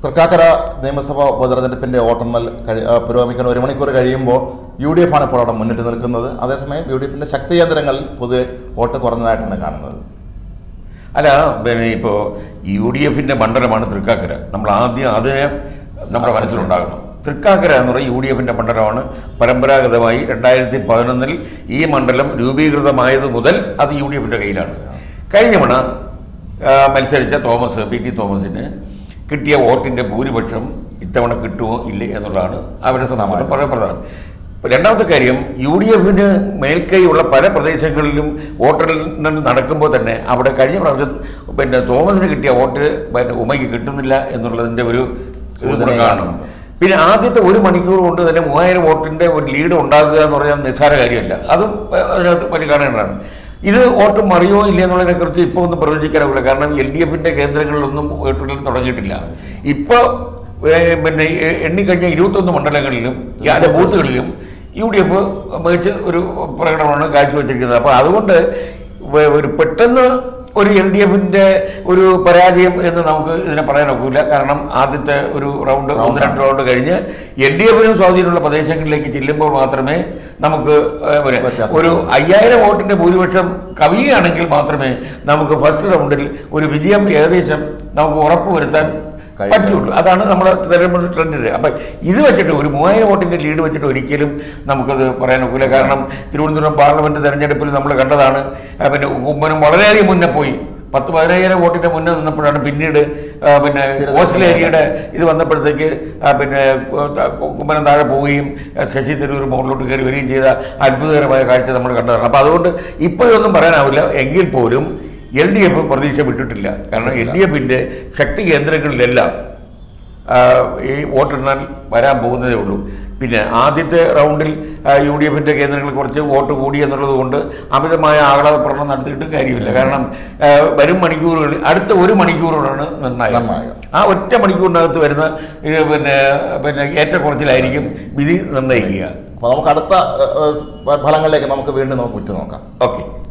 തൃക്കാക്കര നിയമസഭാ ഉപതെരഞ്ഞെടുപ്പിന്റെ വോട്ടെണ്ണൽ കഴി ആ, പുരോഗമിക്കുന്ന ഒരു മണിക്കൂർ കഴിയുമ്പോൾ യു ഡി എഫ് ആണ് ഇപ്പോൾ അവിടെ മുന്നിട്ട് നിൽക്കുന്നത് അതേസമയം യു ഡി എഫിന്റെ ശക്തി കേന്ദ്രങ്ങളിൽ പൊതുവെ വോട്ട് കുറഞ്ഞതായിട്ടാണ് കാണുന്നത് അല്ല പിന്നെ ഇപ്പോൾ യു ഡി എഫിൻ്റെ മണ്ഡലമാണ് തൃക്കാക്കര നമ്മൾ ആദ്യം അതിനെ നമ്മുടെ മനസ്സിലുണ്ടാകണം തൃക്കാക്കര എന്ന് പറയുന്നത് യു ഡി എഫിൻ്റെ മണ്ഡലമാണ് പരമ്പരാഗതമായി രണ്ടായിരത്തി പതിനൊന്നിൽ ഈ മണ്ഡലം രൂപീകൃതമായത് മുതൽ അത് യു ഡി എഫിൻ്റെ കയ്യിലാണ് കഴിഞ്ഞ തവണ ആ, മത്സരിച്ച തോമസ് പി ടി തോമസിന് കിട്ടിയ വോട്ടിൻ്റെ ഭൂരിപക്ഷം ഇത്തവണ കിട്ടുമോ ഇല്ലേ എന്നുള്ളതാണ് അവരെ സംബന്ധിച്ച് വളരെ പ്രധാനം രണ്ടാമത്തെ കാര്യം യു ഡി എഫിന് മേൽക്കൈയുള്ള പല പ്രദേശങ്ങളിലും വോട്ടെണ്ണൽ നടക്കുമ്പോൾ തന്നെ അവിടെ കഴിഞ്ഞ പ്രാവശ്യം പിന്നെ തോമസിന് കിട്ടിയ വോട്ട് പിന്നെ ഉമയ്ക്ക് കിട്ടുന്നില്ല എന്നുള്ളതിൻ്റെ ഒരു സൂചന സൂചന കാണും കാണുന്നുണ്ട്. പിന്നെ ആദ്യത്തെ ഒരു മണിക്കൂർ കൊണ്ട് തന്നെ മൂവായിരം വോട്ടിൻ്റെ ഒരു ലീഡ് ഉണ്ടാകുക എന്ന് പറഞ്ഞാൽ നിസ്സാര കാര്യമല്ല അതും ഏഹ്, അതിനകത്ത് പറ്റി കാണേണ്ടതാണ് ഇത് വോട്ട് മറിയോ ഇല്ല എന്നുള്ളതിനെ കുറിച്ച് ഇപ്പോൾ ഒന്നും പ്രവചിക്കാനാവില്ല കാരണം എൽ ഡി എഫിൻ്റെ കേന്ദ്രങ്ങളിലൊന്നും വോട്ടെണ്ണൽ തുടങ്ങിയിട്ടില്ല ഇപ്പോൾ ഏഹ്, പിന്നെ എ- എണ്ണിക്കഴിഞ്ഞ ഇരുപത്തൊന്ന് മണ്ഡലങ്ങളിലും അല്ല ബൂത്തുകളിലും യു ഡി എഫ് മികച്ച ഒരു പ്രകടനമാണ് കാഴ്ചവെച്ചിരിക്കുന്നത് അപ്പോൾ അതുകൊണ്ട് വ- ഒരു പെട്ടെന്ന് ഒരു എൽ ഡി എഫിൻ്റെ ഒരു പരാജയം എന്ന് നമുക്ക് ഇതിനെ പറയാൻ ഒക്കില്ല കാരണം ആദ്യത്തെ ഒരു റൗണ്ട് ഒന്ന് രണ്ട് റൗണ്ട് കഴിഞ്ഞ് എൽ ഡി എഫിനും സ്വാധീനമുള്ള പ്രദേശങ്ങളിലേക്ക് ചെല്ലുമ്പോൾ മാത്രമേ നമുക്ക് ഏഹ്, ഒരു- വ്യത്യാസം ഒരു അയ്യായിരം വോട്ടിന്റെ ഭൂരിപക്ഷം കവിയുകയാണെങ്കിൽ മാത്രമേ നമുക്ക് ഫസ്റ്റ് റൗണ്ടിൽ ഒരു വിജയം ഏകദേശം നമുക്ക് ഉറപ്പുവരുത്താൻ കഴിയും. പറ്റുള്ളൂ അതാണ് നമ്മുടെ തെരഞ്ഞെടുപ്പ് ട്രെൻഡിന് അപ്പം ഇത് വെച്ചിട്ട് ഒരു മൂവായിരം വോട്ടിന്റെ ലീഡ് വെച്ചിട്ട് ഒരിക്കലും നമുക്കത് പറയാൻ ഒക്കില്ല കാരണം തിരുവനന്തപുരം പാർലമെന്റ് തെരഞ്ഞെടുപ്പിൽ നമ്മൾ കണ്ടതാണ് ആ, പിന്നെ കുമ്മനം വളരെയധികം മുന്നേ പോയി പത്ത് പതിനായിരം വോട്ടിന്റെ മുന്നേ നിന്നപ്പോഴാണ് പിന്നീട് ആ, പിന്നെ തിരുവനന്തപുരം കോസ്റ്റൽ ഏരിയയുടെ ഇത് വന്നപ്പോഴത്തേക്ക് ആ, പിന്നെ ആ, ത- കുമ്മനം താഴെ പോവുകയും ആ, ശശി തരൂർ മുകളിലോട്ട് കയറി വരികയും ചെയ്ത അത്ഭുതകരമായ കാഴ്ച നമ്മൾ കണ്ടതാണ് അപ്പോൾ അതുകൊണ്ട് ഇപ്പോഴൊന്നും പറയാനാവില്ല എങ്കിൽ പോലും എൽ ഡി എഫ് പ്രതീക്ഷ വിട്ടിട്ടില്ല കാരണം എൽ ഡി എഫിൻ്റെ ശക്തി കേന്ദ്രങ്ങളിലെല്ലാം ആ, ഈ വോട്ടെണ്ണാൻ വരാൻ പോകുന്നതേ ഉള്ളൂ പിന്നെ ആദ്യത്തെ റൗണ്ടിൽ യു ഡി എഫിൻ്റെ കേന്ദ്രങ്ങളിൽ കുറച്ച് വോട്ട് കൂടി എന്നുള്ളത് കൊണ്ട് അമിതമായ ആഹ്ലാദ പ്രകടനം നടത്തിയിട്ട് കാര്യമില്ല കാരണം ആ, വരും മണിക്കൂറുകളിൽ അടുത്ത ഒരു മണിക്കൂറോടാണ് നിർണായകം നിർണായകം. ആ ഒറ്റ മണിക്കൂറിനകത്ത് വരുന്ന ഇത് പിന്നെ പിന്നെ ഏറ്റക്കുറച്ചിലായിരിക്കും വിധി നിർണ്ണയിക്കുക അപ്പോൾ നമുക്ക് അടുത്ത ഏ, ഏ, ഫലങ്ങളിലേക്ക് നമുക്ക് വീണ്ടും നമുക്ക് ഉറ്റുനോക്കാം ഓക്കെ